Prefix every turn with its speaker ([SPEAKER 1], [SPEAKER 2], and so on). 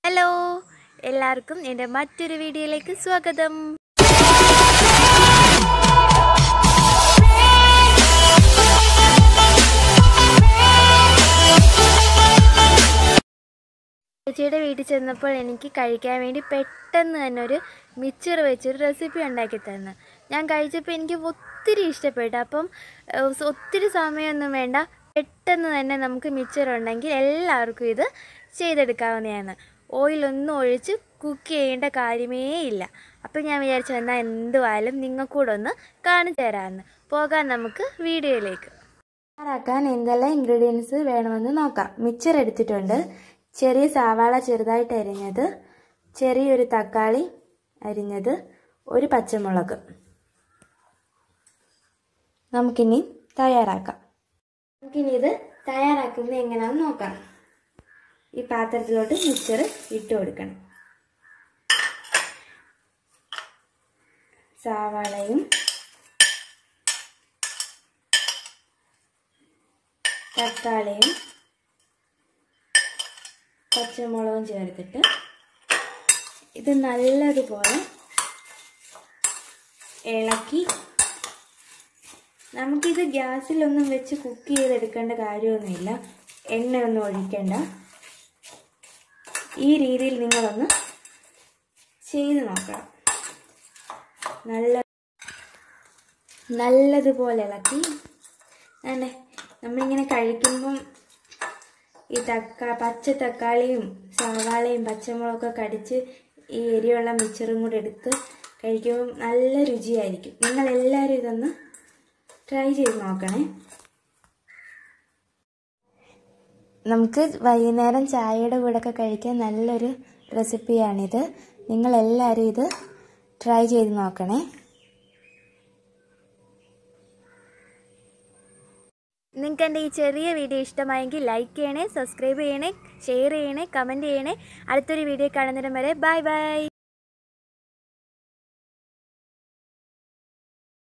[SPEAKER 1] hello എല്ലാവർക്കും എൻ്റെ മറ്റൊരു വീഡിയോയിലേക്ക് സ്വാഗതം ചേച്ചിയുടെ വീട്ടിൽ ചെന്നപ്പോൾ എനിക്ക് കഴിക്കാൻ വേണ്ടി പെട്ടെന്ന് തന്നെ ഒരു മിച്ചർ വെച്ചൊരു റെസിപ്പി ഉണ്ടാക്കി തന്നു ഞാൻ കഴിച്ചപ്പോൾ എനിക്ക് ഒത്തിരി ഇഷ്ടപ്പെട്ടു അപ്പം ഏഹ്, ഒത്തിരി സമയമൊന്നും വേണ്ട പെട്ടെന്ന് തന്നെ നമുക്ക് മിച്ചർ ഉണ്ടെങ്കിൽ എല്ലാവർക്കും ഇത് ചെയ്തെടുക്കാവുന്നതാണ് ഓയിലൊന്നും ഒഴിച്ച് കുക്ക് ചെയ്യേണ്ട കാര്യമേ ഇല്ല അപ്പം ഞാൻ വിചാരിച്ചു എന്നാൽ എന്തുവായാലും നിങ്ങൾക്കൂടെ ഒന്ന് കാണിച്ചു തരാമെന്ന് പോകാൻ നമുക്ക് വീഡിയോയിലേക്ക് തയ്യാറാക്കാൻ എന്തെല്ലാം ഇൻഗ്രീഡിയൻസ് വേണമെന്ന് നോക്കാം മിച്ചർ എടുത്തിട്ടുണ്ട് ചെറിയ സവാള ചെറുതായിട്ട് അരിഞ്ഞത് ചെറിയൊരു തക്കാളി അരിഞ്ഞത് ഒരു പച്ചമുളക് നമുക്കിനി തയ്യാറാക്കാം നമുക്കിനി ഇത് തയ്യാറാക്കുന്നത് എങ്ങനെയാണെന്ന് നോക്കാം ഈ പാത്രത്തിലോട്ട് മിക്സർ ഇട്ട് കൊടുക്കണം സവാളയും തക്കാളിയും പച്ചമുളകും ചേർത്തിട്ട് ഇത് നല്ലതുപോലെ ഇളക്കി നമുക്കിത് ഗ്യാസിലൊന്നും വെച്ച് കുക്ക് ചെയ്തെടുക്കേണ്ട കാര്യമൊന്നുമില്ല എണ്ണയൊന്നും ഒഴിക്കേണ്ട ഈ രീതിയിൽ നിങ്ങളൊന്ന് ചെയ്ത് നോക്കണം നല്ല നല്ലതുപോലെ ഇളക്കി അതെ നമ്മളിങ്ങനെ കഴിക്കുമ്പം ഈ തക്കാ പച്ച തക്കാളിയും സവാളയും പച്ചമുളകൊക്കെ കടിച്ച് ഈ എരിയുള്ള മിച്ചറും കൂടെ എടുത്ത് കഴിക്കുമ്പം നല്ല രുചിയായിരിക്കും നിങ്ങൾ എല്ലാവരും ഇതൊന്ന് ട്രൈ ചെയ്ത് നോക്കണേ നമുക്ക് വൈകുന്നേരം ചായയുടെ കൂടെയൊക്കെ കഴിക്കാൻ നല്ലൊരു റെസിപ്പിയാണിത് നിങ്ങളെല്ലാവരും ഇത് ട്രൈ ചെയ്ത് നോക്കണേ നിങ്ങൾക്ക് എൻ്റെ ഈ ചെറിയ വീഡിയോ ഇഷ്ടമായെങ്കിൽ ലൈക്ക് ചെയ്യണേ സബ്സ്ക്രൈബ് ചെയ്യണേ ഷെയർ ചെയ്യണേ കമൻറ്റ് ചെയ്യണേ അടുത്തൊരു വീഡിയോ കാണുന്നതിന് വരെ ബൈ ബൈ